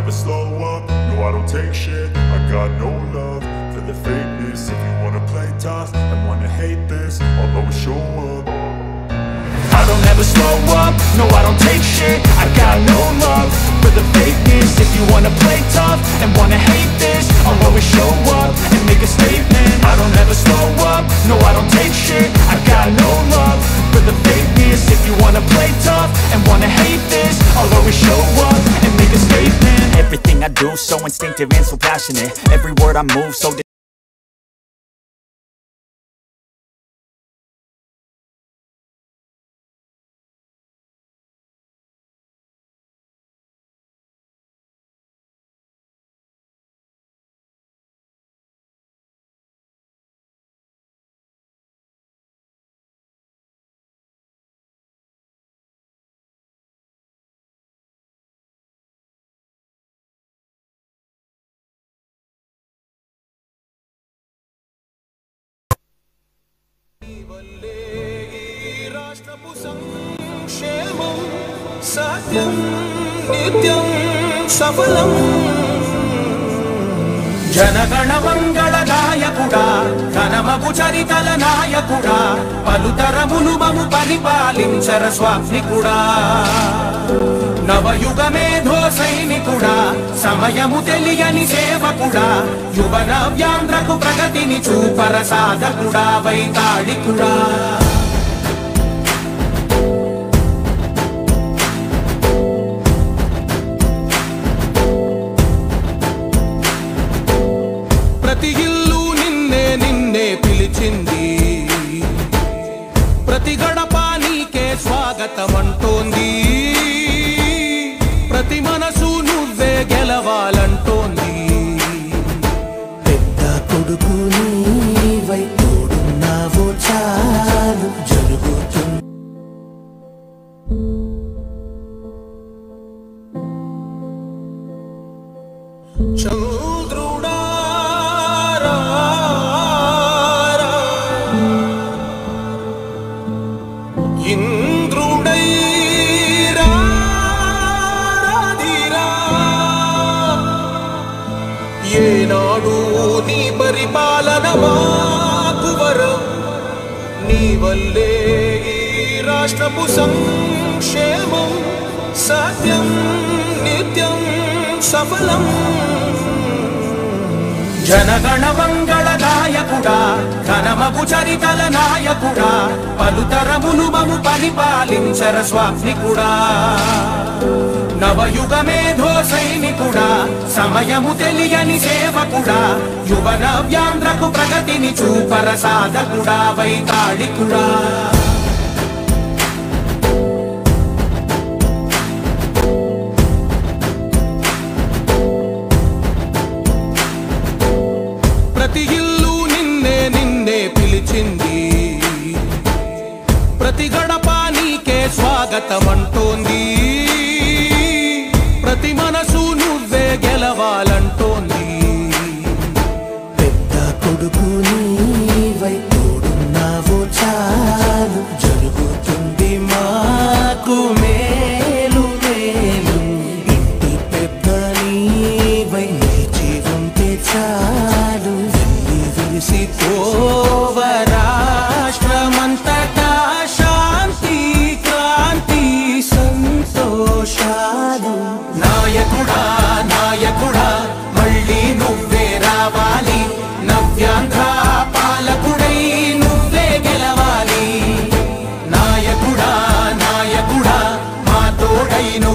never slow up, no I don't take shit I got no love for the fakeness If you wanna play tough and wanna hate this I'll always show up I don't ever slow up, no I don't take shit I got no love for the fakeness If you wanna play tough and wanna hate this I'll always show up and make a statement I don't ever slow up, no I don't take shit I got no love for the fakeness If you wanna play tough and wanna hate this I'll always show up and make a statement Everything I do so instinctive and so passionate Every word I move so రాష్ట్రపు సంక్షేమం సత్యం నిత్యం సఫలం జనగణ మంగళ నాయకుడా ఘనమగు చరితల నాయకుడా పలుతరములు మము పరిపాలించర స్వామికుడా నవయుగ మేధో సైనికుడా సమయము తెలియని సేవకుడా యువ నవ్యాంధ్రకు ప్రగతిని చూపర సాధకుడా వైతాళికుడా ప్రతి ఇల్లు నిన్నే నిన్నే పిలిచింది ప్రతి గడప నీకే స్వాగతం అంటోంది ప్రతి మనసు నువ్వే గెలవాలంటోంది పెద్ద కొడుకు నీవై తోడున్నావో చాలు జరుగుతుంది చంద్రుడా రా, రా. ఇంద్రుడై రా, రాధిరా. ఏనాడు నీ పరిపాలన మాకు వరం నీ వల్లే ఈ రాష్ట్రపు సంక్షేమం సత్యం నిత్యం సఫలం జనగణ మంగళ నాయకుడా ఘనమగు చరితల నాయకుడా పలుతరములు మము పరిపాలించర స్వామికుడా నవయుగ మేధో సైనికుడా సమయము తెలియని సేవకుడా యువ నవ్యాంధ్రకు ప్రగతిని చూపర సాధకుడా వైతాళికుడా ప్రతి ఇల్లు నిన్నే నిన్నే పిలిచింది ప్రతి గడప నీకే స్వాగతం అంటోంది ప్రతి మనసు నువ్వే గెలవాలంటోంది పెద్ద కొడుకు నీవై తోడున్నావో చాలు జరుగుతుంది మాకు మేలు మేలు ఇంటి పెద్ద నీవై నిలిచి ఉంటే చాలు వెళ్ళి విరిసి ఓవ రాష్ట్రమంతటా శాంతి క్రాంతి సంతోషాలు నాయకుడా నాయకుడా మళ్ళీ నువ్వే రావాలి నవ్యాంధ్ర పాలకుడై నువ్వే గెలవాలి నాయకుడా నాయకుడా మా తోడై